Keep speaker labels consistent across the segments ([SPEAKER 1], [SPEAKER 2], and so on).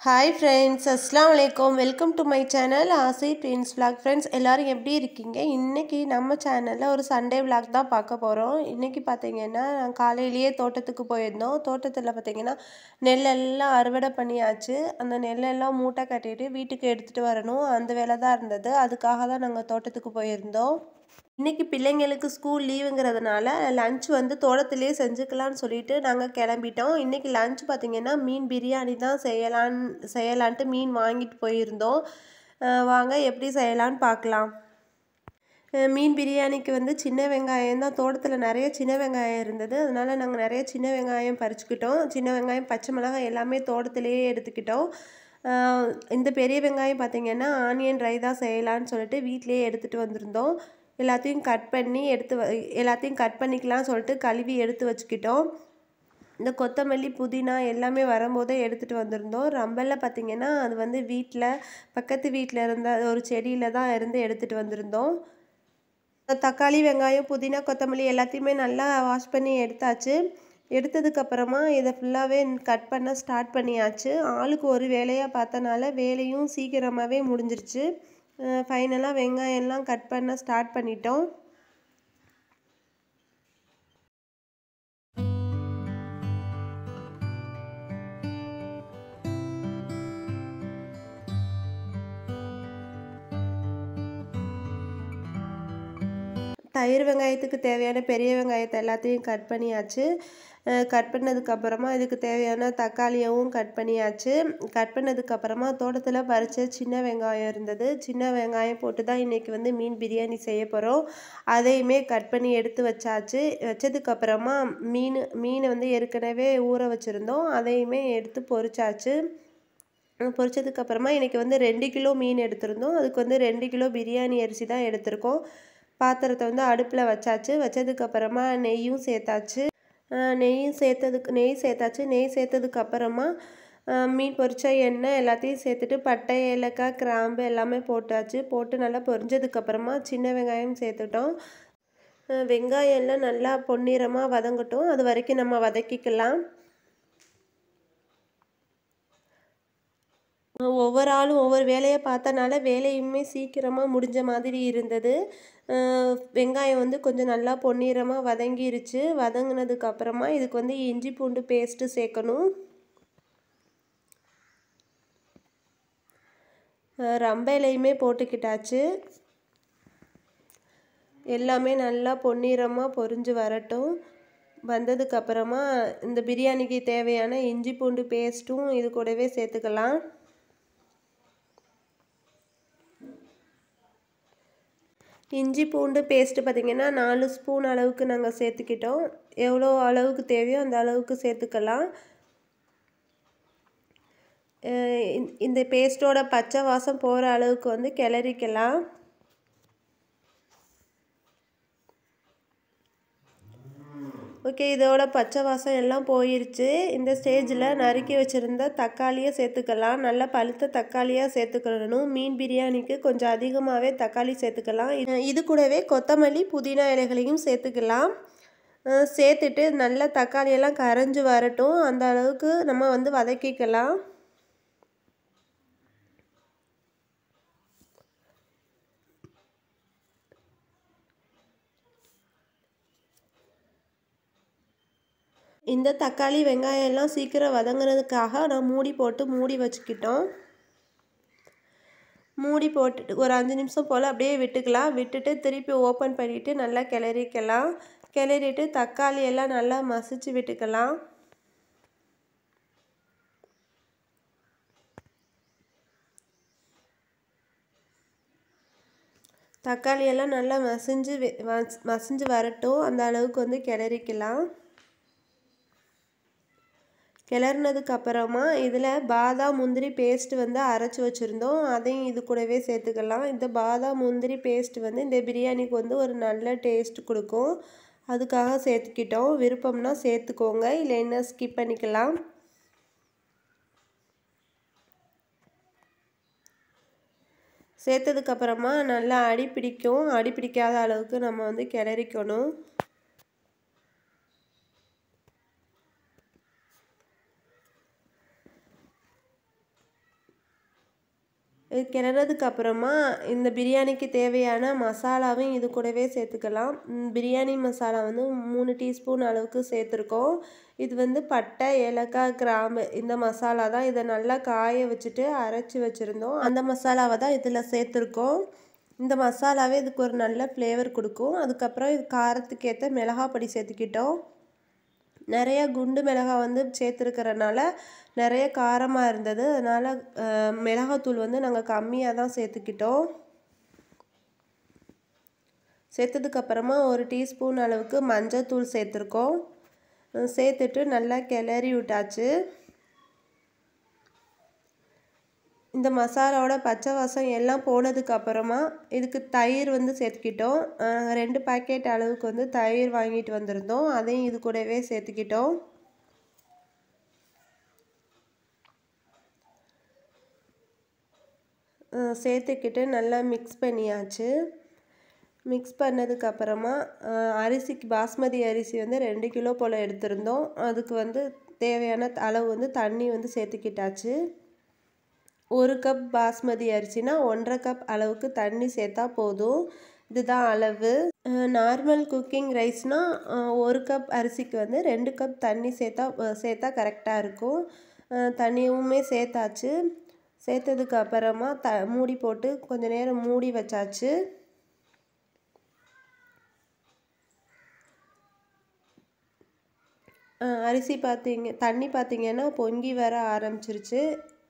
[SPEAKER 1] hi friends அஸ்லாம் வலைக்கம் welcome to my channel Aasai twins vlog friends எல்லோரும் எப்படி இருக்கீங்க இன்றைக்கி நம்ம சேனலில் ஒரு சண்டே vlog தான் பார்க்க போகிறோம் இன்றைக்கி பார்த்தீங்கன்னா நான் காலையிலேயே தோட்டத்துக்கு போயிருந்தோம் தோட்டத்தில் பார்த்தீங்கன்னா நெல்லெல்லாம் அறுவடை பண்ணியாச்சு அந்த நெல்லெல்லாம் மூட்டை கட்டிட்டு வீட்டுக்கு எடுத்துகிட்டு வரணும் அந்த வேலை தான் இருந்தது அதுக்காக தான் நாங்கள் தோட்டத்துக்கு போயிருந்தோம் இன்றைக்கி பிள்ளைங்களுக்கு ஸ்கூல் லீவுங்கிறதுனால லஞ்ச் வந்து தோட்டத்திலே செஞ்சுக்கலான்னு சொல்லிட்டு நாங்கள் கிளம்பிட்டோம் இன்றைக்கி லஞ்ச் பார்த்திங்கன்னா மீன் பிரியாணி தான் செய்யலான் செய்யலான்ட்டு மீன் வாங்கிட்டு போயிருந்தோம் அஹ் வாங்க எப்படி செய்யலான்னு பார்க்கலாம் அஹ் மீன் பிரியாணிக்கு வந்து சின்ன வெங்காயம் தான் தோட்டத்தில் நிறைய சின்ன வெங்காயம் இருந்தது அதனால் நாங்கள் நிறைய சின்ன வெங்காயம் பறிச்சுக்கிட்டோம் சின்ன வெங்காயம் பச்சை மிளகாய் எல்லாமே தோட்டத்திலேயே எடுத்துக்கிட்டோம் அஹ் இந்த பெரிய வெங்காயம் பார்த்திங்கன்னா ஆனியன் ரை தான் செய்யலான்னு சொல்லிட்டு வீட்டிலேயே எடுத்துகிட்டு வந்திருந்தோம் எல்லாத்தையும் கட் பண்ணி எடுத்து வ- எல்லாத்தையும் கட் பண்ணிக்கலாம் சொல்லிட்டு கழுவி எடுத்து வச்சுக்கிட்டோம் இந்த கொத்தமல்லி புதினா எல்லாமே வரும்போதே எடுத்துகிட்டு வந்திருந்தோம் ரம்பல்ல பார்த்திங்கன்னா அது வந்து வீட்டில் பக்கத்து வீட்டில் இருந்த ஒரு செடியில் தான் இருந்து எடுத்துகிட்டு வந்திருந்தோம் தக்காளி வெங்காயம் புதினா கொத்தமல்லி எல்லாத்தையுமே நல்லா வாஷ் பண்ணி எடுத்தாச்சு எடுத்ததுக்கப்புறமா இதை ஃபுல்லாகவே கட் பண்ண ஸ்டார்ட் பண்ணியாச்சு ஆளுக்கு ஒரு வேலையாக பார்த்தனால வேலையும் சீக்கிரமாகவே முடிஞ்சிருச்சு ஃபைனலாக வெங்காயம்லாம் கட் பண்ண ஸ்டார்ட் பண்ணிட்டோம் தயிர் வெங்காயத்துக்கு தேவையான பெரிய வெங்காயத்தை எல்லாத்தையும் கட் பண்ணியாச்சு கட் பண்ணதுக்கப்புறமா இதுக்கு தேவையான தக்காளியவும் கட் பண்ணியாச்சு கட் பண்ணதுக்கப்புறமா தோட்டத்தில் பறித்த சின்ன வெங்காயம் இருந்தது சின்ன வெங்காயம் போட்டு தான் இன்றைக்கி வந்து மீன் பிரியாணி செய்ய போகிறோம் அதையுமே கட் பண்ணி எடுத்து வச்சாச்சு வச்சதுக்கப்புறமா மீன் மீனை வந்து ஏற்கனவே ஊற வச்சுருந்தோம் அதையுமே எடுத்து பொரிச்சாச்சு பொரிச்சதுக்கப்புறமா இன்றைக்கி வந்து ரெண்டு கிலோ மீன் எடுத்திருந்தோம் அதுக்கு வந்து ரெண்டு கிலோ பிரியாணி அரிசி தான் எடுத்திருக்கோம் பாத்திரத்தை வந்து அடுப்பில் வச்சாச்சு வச்சதுக்கப்புறமா நெய்யும் சேர்த்தாச்சு அஹ் நெய்யும் சேர்த்ததுக்கு நெய் சேர்த்தாச்சு நெய் சேர்த்ததுக்கு அப்புறமா அஹ் மீன் பொரிச்ச எண்ணெய் எல்லாத்தையும் சேர்த்துட்டு பட்டை ஏலக்காய் கிராம்பு எல்லாமே போட்டாச்சு போட்டு நல்லா பொரிஞ்சதுக்கப்புறமா சின்ன வெங்காயம் சேர்த்துட்டோம் அஹ் வெங்காயம் எல்லாம் நல்லா பொன்னிறமாக வதங்கட்டும் அது வரைக்கும் நம்ம வதக்கிக்கலாம் ஒவ்வொரு ஆளும் ஒவ்வொரு வேலையை பார்த்தனால வேலையுமே சீக்கிரமாக முடிஞ்ச மாதிரி இருந்தது அஹ் வெங்காயம் வந்து கொஞ்சம் நல்லா பொன்னிறமாக வதங்கிருச்சு வதங்கினதுக்கு அப்புறமா இதுக்கு வந்து இஞ்சி பூண்டு பேஸ்ட்டு சேர்க்கணும் அஹ் ரம்ப இலையுமே போட்டுக்கிட்டாச்சு எல்லாமே நல்லா பொன்னிறமாக பொரிஞ்சு வரட்டும் வந்ததுக்கப்புறமா இந்த பிரியாணிக்கு தேவையான இஞ்சி பூண்டு பேஸ்ட்டும் இது கூடவே சேர்த்துக்கலாம் இஞ்சி பூண்டு பேஸ்ட்டு பார்த்திங்கன்னா நாலு ஸ்பூன் அளவுக்கு நாங்கள் சேர்த்துக்கிட்டோம் எவ்வளோ அளவுக்கு தேவையோ அந்த அளவுக்கு சேர்த்துக்கலாம் அஹ் இந்த- இந்த பேஸ்ட்டோட பச்சை வாசம் போகிற அளவுக்கு வந்து கிளறிக்கலாம் ஓகே இதோட பச்சை வாசம் எல்லாம் போயிருச்சு இந்த ஸ்டேஜில் நறுக்கி வச்சுருந்த தக்காளியை சேர்த்துக்கலாம் நல்லா பழுத்த தக்காளியாக சேர்த்துக்கணும் மீன் பிரியாணிக்கு கொஞ்சம் அதிகமாகவே தக்காளி சேர்த்துக்கலாம் இது- இது கூடவே கொத்தமல்லி புதினா இலைகளையும் சேர்த்துக்கலாம் அஹ் சேர்த்துட்டு நல்லா தக்காளியெல்லாம் கரைஞ்சி வரட்டும் அந்த அளவுக்கு நம்ம வந்து வதக்கிக்கலாம் இந்த தக்காளி வெங்காயம் எல்லாம் சீக்கிரம் வதங்குறதுக்காக நான் மூடி போட்டு மூடி வச்சுக்கிட்டோம் மூடி போட்டுட்டு ஒரு அஞ்சு நிமிஷம் போல் அப்படியே விட்டுக்கலாம் விட்டுட்டு திருப்பி ஓப்பன் பண்ணிவிட்டு நல்லா கிளறிக்கலாம் கிளறிட்டு தக்காளி எல்லாம் நல்லா மசிச்சு விட்டுக்கலாம் தக்காளி எல்லாம் நல்லா மசிஞ்சு வெ- மஸ்- மசிஞ்சு வரட்டும் அந்த அளவுக்கு வந்து கிளறிக்கலாம் கிளறினதுக்கு அப்புறமா இதில் பாதாம் முந்திரி பேஸ்ட் வந்து அரைச்சி வச்சுருந்தோம் அதையும் இது கூடவே சேர்த்துக்கலாம் இந்த பாதாம் முந்திரி பேஸ்ட் வந்து இந்த பிரியாணிக்கு வந்து ஒரு நல்ல டேஸ்ட் கொடுக்கும் அதுக்காக சேர்த்துக்கிட்டோம் விருப்பம்னா சேர்த்துக்கோங்க இல்லைன்னா ஸ்கிப் பண்ணிக்கலாம் சேர்த்ததுக்கப்புறமா நல்லா அடி பிடிக்கும் அடி பிடிக்காத அளவுக்கு நம்ம வந்து கிளறிக்கணும் இது கிளறதுக்கு அப்புறமா இந்த பிரியாணிக்கு தேவையான மசாலாவும் இது கூடவே சேர்த்துக்கலாம் ம், பிரியாணி மசாலா வந்து மூணு டீஸ்பூன் அளவுக்கு சேர்த்துருக்கோம் இது வந்து பட்டை ஏலக்காய் கிராம்பு இந்த மசாலா தான் இதை நல்லா காய வச்சுட்டு அரைச்சி வச்சுருந்தோம் அந்த மசாலாவை தான் இதில் சேர்த்துருக்கோம் இந்த மசாலாவே இதுக்கு ஒரு நல்ல ஃப்ளேவர் கொடுக்கும் அதுக்கப்புறம் இது காரத்துக்கு ஏற்ற மிளகாய் பொடி சேர்த்துக்கிட்டோம் நிறைய குண்டு மிளகாய் வந்து சேர்த்துருக்கறனால நிறைய காரமாக இருந்தது அதனால் மிளகாத்தூள் வந்து நாங்கள் கம்மியாக தான் சேர்த்துக்கிட்டோம் சேர்த்ததுக்கப்புறமா ஒரு டீஸ்பூன் அளவுக்கு மஞ்சத்தூள் சேர்த்துருக்கோம் அஹ் சேர்த்துட்டு நல்லா கிளறி விட்டாச்சு இந்த மசாலாவோட பச்சை வாசம் எல்லாம் போனதுக்கு அப்புறமா இதுக்கு தயிர் வந்து சேர்த்துக்கிட்டோம் அஹ் ரெண்டு பாக்கெட் அளவுக்கு வந்து தயிர் வாங்கிட்டு வந்திருந்தோம் அதையும் இது கூடவே சேர்த்துக்கிட்டோம் அஹ் சேர்த்துக்கிட்டு நல்லா மிக்ஸ் பண்ணியாச்சு மிக்ஸ் பண்ணதுக்கப்புறமா அரிசிக்கு பாஸ்மதி அரிசி வந்து ரெண்டு கிலோ போல் எடுத்திருந்தோம் அதுக்கு வந்து தேவையான அளவு வந்து தண்ணி வந்து சேர்த்துக்கிட்டாச்சு ஒரு கப் பாஸ்மதி அரிசினா ஒன்றரை கப் அளவுக்கு தண்ணி சேர்த்தா போதும் இதுதான் அளவு நார்மல் குக்கிங் ரைஸ்னால் ஒரு கப் அரிசிக்கு வந்து ரெண்டு கப் தண்ணி சேர்த்தா அஹ் சேர்த்தா கரெக்டாக இருக்கும் அஹ் தண்ணியுமே சேர்த்தாச்சு சேர்த்ததுக்கு அப்புறமா த மூடி போட்டு கொஞ்ச நேரம் மூடி வச்சாச்சு அஹ் அரிசி பார்த்தீங்க தண்ணி பார்த்தீங்கன்னா பொங்கி வர ஆரம்பிச்சிருச்சு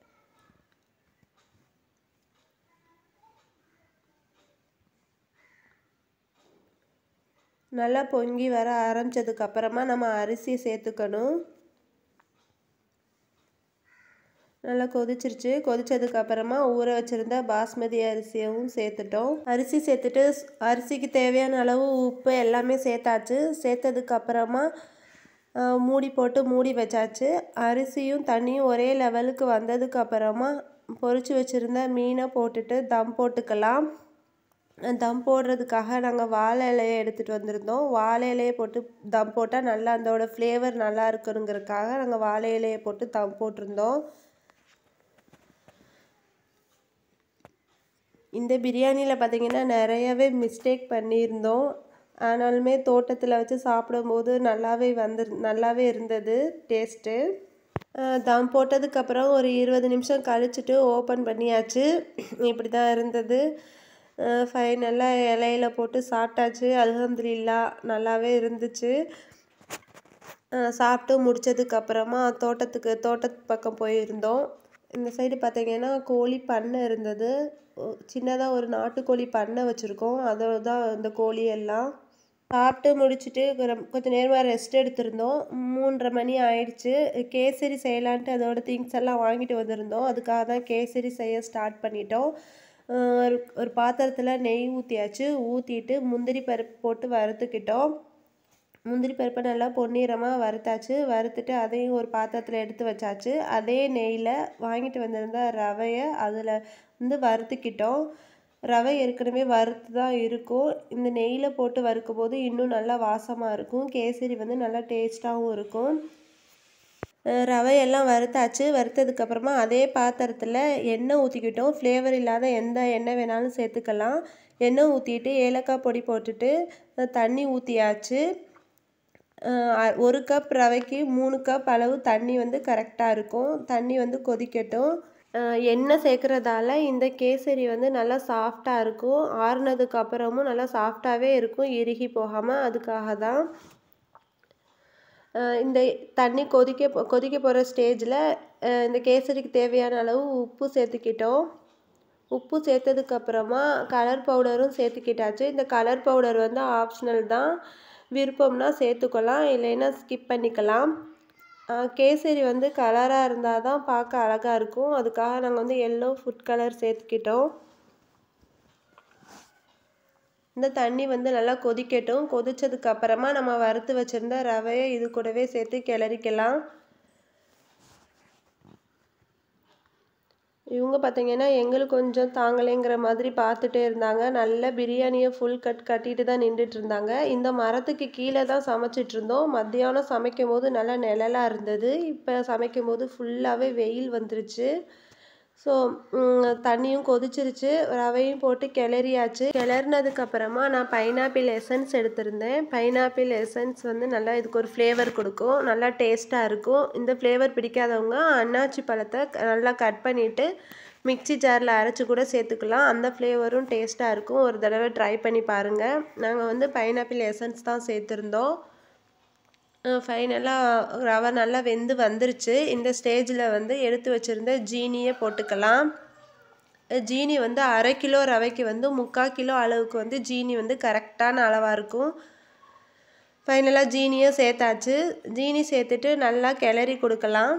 [SPEAKER 1] நல்லா பொங்கி வர ஆரம்பிச்சதுக்கு அப்புறமா நம்ம அரிசியை சேர்த்துக்கணும் நல்லா கொதிச்சிருச்சு கொதிச்சதுக்கு அப்புறமா ஊற வச்சிருந்த பாஸ்மதி அரிசியவும் சேர்த்துட்டோம் அரிசி சேர்த்துட்டு ஸ்- அரிசிக்கு தேவையான அளவு உப்பு எல்லாமே சேர்த்தாச்சு சேர்த்ததுக்கு அப்புறமா ஆ, மூடி போட்டு மூடி வச்சாச்சு அரிசியும் தண்ணியும் ஒரே லெவலுக்கு வந்ததுக்கு அப்புறமா பொரிச்சு வச்சிருந்த மீனை போட்டுட்டு தம் போட்டுக்கலாம் தம் போடுறதுக்காக நாங்கள் வாழை இலையை எடுத்துகிட்டு வந்திருந்தோம் வாழை இலையை போட்டு தம் போட்டால் நல்லா அதோட ஃப்ளேவர் நல்லா இருக்கணுங்கிறதுக்காக நாங்கள் வாழை இலையை போட்டு தம் போட்டிருந்தோம் இந்த பிரியாணியில் பார்த்தீங்கன்னா நிறையவே மிஸ்டேக் பண்ணியிருந்தோம் ஆனாலுமே தோட்டத்தில் வச்சு சாப்பிடும்போது நல்லாவே வந்து நல்லாவே இருந்தது டேஸ்ட்டு தம் போட்டதுக்கப்புறம் ஒரு இருபது நிமிஷம் கழிச்சிட்டு ஓப்பன் பண்ணியாச்சு இப்படி தான் இருந்தது ஃபைனலாக இலையில போட்டு சாப்பிட்டாச்சு அல்ஹம்துலில்லா நல்லாவே இருந்துச்சு அஹ் சாப்பிட்டு முடிச்சதுக்கப்புறமா தோட்டத்துக்கு தோட்டத்து பக்கம் போயிருந்தோம் இந்த சைடு பார்த்தீங்கன்னா கோழி பண்ணை இருந்தது சின்னதாக ஒரு நாட்டுக்கோழி பண்ணை வச்சுருக்கோம் அதோட தான் இந்த கோழி எல்லாம் சாப்பிட்டு முடிச்சுட்டு கொஞ்ச- கொஞ்ச நேரமாக ரெஸ்ட் எடுத்திருந்தோம் மூன்றரை மணி ஆயிடுச்சு கேசரி செய்யலான்ட்டு அதோட திங்ஸ் எல்லாம் வாங்கிட்டு வந்திருந்தோம் அதுக்காக தான் கேசரி செய்ய ஸ்டார்ட் பண்ணிட்டோம் அஹ் ஒரு ஒரு பாத்திரத்தில் நெய் ஊற்றியாச்சு ஊற்றிட்டு முந்திரி பருப்பு போட்டு வறுத்துக்கிட்டோம் முந்திரி பருப்பை நல்லா பொன்னிறமாக வறுத்தாச்சு வறுத்துட்டு அதையும் ஒரு பாத்திரத்தில் எடுத்து வச்சாச்சு அதே நெய்யில் வாங்கிட்டு வந்திருந்த ரவையை அதில் வந்து வறுத்துக்கிட்டோம் ரவை ஏற்கனவே வறுத்து தான் இருக்கும் இந்த நெய்யில் போட்டு வறுக்கும் போது இன்னும் நல்லா வாசமாக இருக்கும் கேசரி வந்து நல்லா டேஸ்ட்டாகவும் இருக்கும் அஹ் ரவையெல்லாம் வறுத்தாச்சு வறுத்ததுக்கப்புறமா அதே பாத்திரத்தில் எண்ணெய் ஊற்றிக்கிட்டோம் ஃப்ளேவர் இல்லாத எந்த எண்ணெய் வேணாலும் சேர்த்துக்கலாம் எண்ணெய் ஊற்றிட்டு ஏலக்காய் பொடி போட்டுட்டு அஹ் தண்ணி ஊற்றியாச்சு அஹ் ஒரு கப் ரவைக்கு மூணு கப் அளவு தண்ணி வந்து கரெக்டாக இருக்கும் தண்ணி வந்து கொதிக்கட்டும் அஹ் எண்ணெய் சேர்க்குறதால இந்த கேசரி வந்து நல்லா சாஃப்டாக இருக்கும் ஆறுனதுக்கு அப்புறமும் நல்லா சாஃப்டாகவே இருக்கும் இறுகி போகாமல் அதுக்காக தான் அஹ் இந்த தண்ணி கொதிக்க போ- கொதிக்க போகிற ஸ்டேஜில் இந்த கேசரிக்கு தேவையான அளவு உப்பு சேர்த்துக்கிட்டோம் உப்பு சேர்த்ததுக்கப்புறமா கலர் பவுடரும் சேர்த்துக்கிட்டாச்சு இந்த கலர் பவுடர் வந்து ஆப்ஷனல் தான் விருப்பம்னா சேர்த்துக்கலாம் இல்லைன்னா ஸ்கிப் பண்ணிக்கலாம் அஹ் கேசரி வந்து கலராக இருந்தால் தான் பார்க்க அழகாக இருக்கும் அதுக்காக நாங்கள் வந்து எல்லோ ஃபுட் கலர் சேர்த்துக்கிட்டோம் இந்த தண்ணி வந்து நல்லா கொதிக்கட்டும் கொதிச்சதுக்கு அப்புறமா நம்ம வறுத்து வச்சிருந்த ரவையை இது கூடவே சேர்த்து கிளறிக்கலாம் இவங்க பார்த்தீங்கன்னா எங்களுக்கு கொஞ்சம் தாங்கலைங்கிற மாதிரி பார்த்துட்டே இருந்தாங்க நல்ல பிரியாணியை ஃபுல் கட் கட்டிட்டு தான் நின்றுட்டு இருந்தாங்க இந்த மரத்துக்கு கீழே தான் சமைச்சிட்டு இருந்தோம் மத்தியானம் சமைக்கும் போது நல்லா நிழலாக இருந்தது இப்போ சமைக்கும் போது ஃபுல்லாகவே வெயில் வந்துருச்சு ஸோ தண்ணியும் கொதிச்சிருச்சு ரவையும் போட்டு கிளறியாச்சு கிளறினதுக்கப்புறமா நான் பைனாப்பிள் எசன்ஸ் எடுத்திருந்தேன் பைனாப்பிள் எசன்ஸ் வந்து நல்லா இதுக்கு ஒரு ஃப்ளேவர் கொடுக்கும் நல்லா டேஸ்ட்டாக இருக்கும் இந்த ஃப்ளேவர் பிடிக்காதவங்க அன்னாச்சி பழத்தை நல்லா கட் பண்ணிவிட்டு மிக்சி ஜாரில் அரைச்சி கூட சேர்த்துக்கலாம் அந்த ஃப்ளேவரும் டேஸ்ட்டாக இருக்கும் ஒரு தடவை ட்ரை பண்ணி பாருங்கள் நாங்கள் வந்து பைனாப்பிள் எசன்ஸ் தான் சேர்த்துருந்தோம் ஃபைனலாக ரவை நல்லா வெந்து வந்துருச்சு இந்த ஸ்டேஜில் வந்து எடுத்து வச்சுருந்த ஜீனியை போட்டுக்கலாம் ஜீனி வந்து அரை கிலோ ரவைக்கு வந்து முக்கால் கிலோ அளவுக்கு வந்து ஜீனி வந்து கரெக்டான அளவாக இருக்கும் ஃபைனலாக ஜீனியும் சேர்த்தாச்சு ஜீனி சேர்த்துட்டு நல்லா கிளறி கொடுக்கலாம்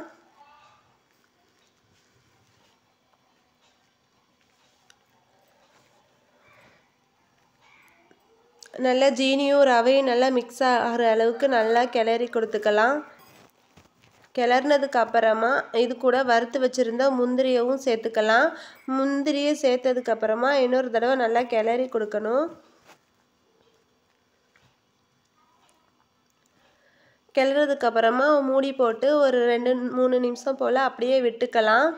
[SPEAKER 1] நல்லா ஜீனியும் ரவையும் நல்லா மிக்ஸ் ஆகிற அளவுக்கு நல்லா கிளறி கொடுத்துக்கலாம் கிளறினதுக்கு அப்புறமா இது கூட வறுத்து வச்சுருந்த முந்திரியவும் சேர்த்துக்கலாம் முந்திரியை சேர்த்ததுக்கப்புறமா இன்னொரு தடவை நல்லா கிளறி கொடுக்கணும் கிளறதுக்கப்புறமா மூடி போட்டு ஒரு ரெண்டு மூணு நிமிஷம் போல் அப்படியே விட்டுக்கலாம்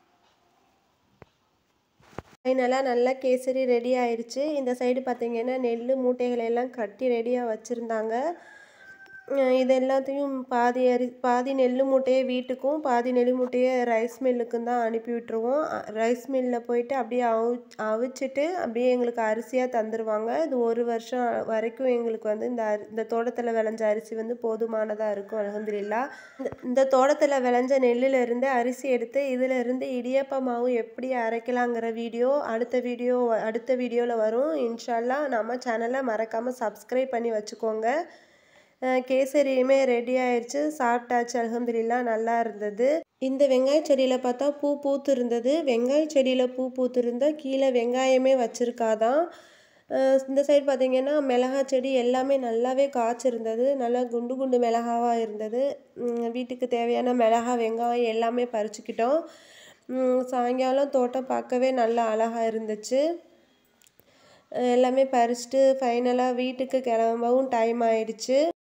[SPEAKER 1] ஃபைனலாக நல்லா கேசரி ரெடி ஆயிடுச்சு இந்த சைடு பார்த்திங்கன்னா நெல் மூட்டைகளை எல்லாம் கட்டி ரெடியாக வச்சுருந்தாங்க இது எல்லாத்தையும் பாதி அரி பாதி நெல் மூட்டையை வீட்டுக்கும் பாதி நெல் மூட்டையை ரைஸ் மில்லுக்கும் தான் அனுப்பி விட்டுருவோம் ரைஸ் மில்லில் போயிட்டு அப்படியே அவு அவிச்சிட்டு அப்படியே எங்களுக்கு அரிசியாக தந்துடுவாங்க இது ஒரு வருஷம் வரைக்கும் எங்களுக்கு வந்து இந்த அரி இந்த தோட்டத்தில் விளைஞ்ச அரிசி வந்து போதுமானதாக இருக்கும் அலகந்திரில்லா இந்த தோட்டத்தில் விளைஞ்ச நெல்லிலிருந்து அரிசி எடுத்து இதிலிருந்து இடியப்ப மாவு எப்படி அரைக்கலாங்கிற வீடியோ அடுத்த வீடியோ அடுத்த வீடியோவில் வரும் இன்ஷால்லா நம்ம சேனலை மறக்காமல் சப்ஸ்கிரைப் பண்ணி வச்சுக்கோங்க கேசரியுமே ரெடி ஆயிடுச்சு சாப்பிட்டாச்சு அலகம்துலில்லா நல்லா இருந்தது இந்த வெங்காய செடியில் பார்த்தா பூ பூத்து இருந்தது வெங்காய செடியில் பூ பூத்து இருந்தால் கீழே வெங்காயமே வச்சுருக்காதான் இந்த சைடு பார்த்திங்கன்னா மிளகா செடி எல்லாமே நல்லாவே காய்ச்சிருந்தது நல்லா குண்டு குண்டு மிளகாவாக இருந்தது வீட்டுக்கு தேவையான மிளகா வெங்காயம் எல்லாமே பறிச்சுக்கிட்டோம் சாயங்காலம் தோட்டம் பார்க்கவே நல்லா அழகாக இருந்துச்சு எல்லாமே பறிச்சுட்டு ஃபைனலாக வீட்டுக்கு கிளம்பவும் டைம் ஆயிடுச்சு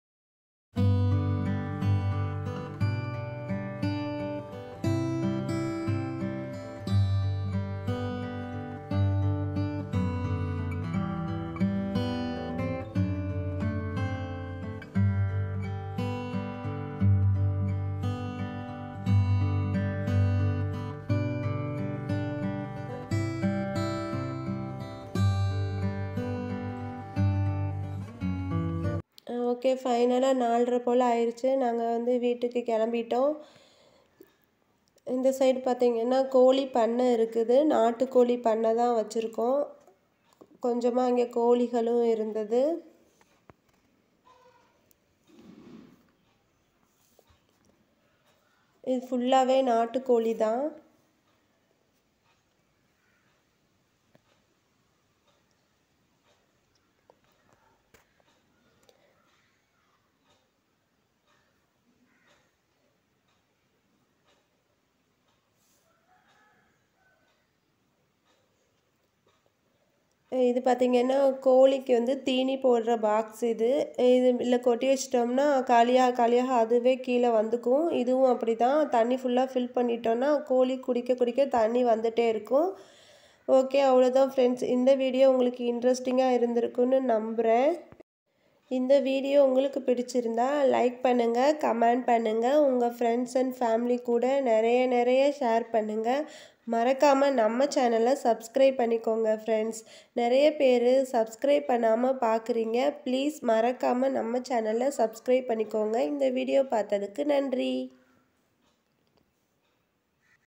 [SPEAKER 1] ஓகே ஃபைனலாக நாலரை போல் ஆயிடுச்சு நாங்கள் வந்து வீட்டுக்கு கிளம்பிட்டோம் இந்த சைடு பார்த்திங்கன்னா கோழி பண்ணை இருக்குது நாட்டுக்கோழி பண்ணை தான் வச்சுருக்கோம் கொஞ்சமாக இங்கே கோழிகளும் இருந்தது இது ஃபுல்லாகவே நாட்டுக்கோழி தான் இது பார்த்திங்கன்னா கோழிக்கு வந்து தீனி போடுற பாக்ஸ் இது இது இல்லை கொட்டி வச்சிட்டோம்னா காலியாக காலியாக அதுவே கீழே வந்துக்கும் இதுவும் அப்படி தான் தண்ணி ஃபுல்லாக ஃபில் பண்ணிட்டோன்னா கோழி குடிக்க குடிக்க தண்ணி வந்துகிட்டே இருக்கும் ஓகே அவ்வளோதான் ஃப்ரெண்ட்ஸ் இந்த வீடியோ உங்களுக்கு இன்ட்ரெஸ்டிங்காக இருந்திருக்குன்னு நம்புகிறேன் இந்த வீடியோ உங்களுக்கு பிடிச்சிருந்தா லைக் பண்ணுங்கள் கமெண்ட் பண்ணுங்கள் உங்கள் ஃப்ரெண்ட்ஸ் அண்ட் ஃபேமிலி கூட நிறைய நிறைய ஷேர் பண்ணுங்கள் மறக்காமல் நம்ம சேனலை சப்ஸ்கிரைப் பண்ணிக்கோங்க ஃப்ரெண்ட்ஸ் நிறைய பேர் சப்ஸ்கிரைப் பண்ணாமல் பார்க்குறீங்க ப்ளீஸ் மறக்காமல் நம்ம சேனலை சப்ஸ்கிரைப் பண்ணிக்கோங்க இந்த வீடியோ பார்த்ததுக்கு நன்றி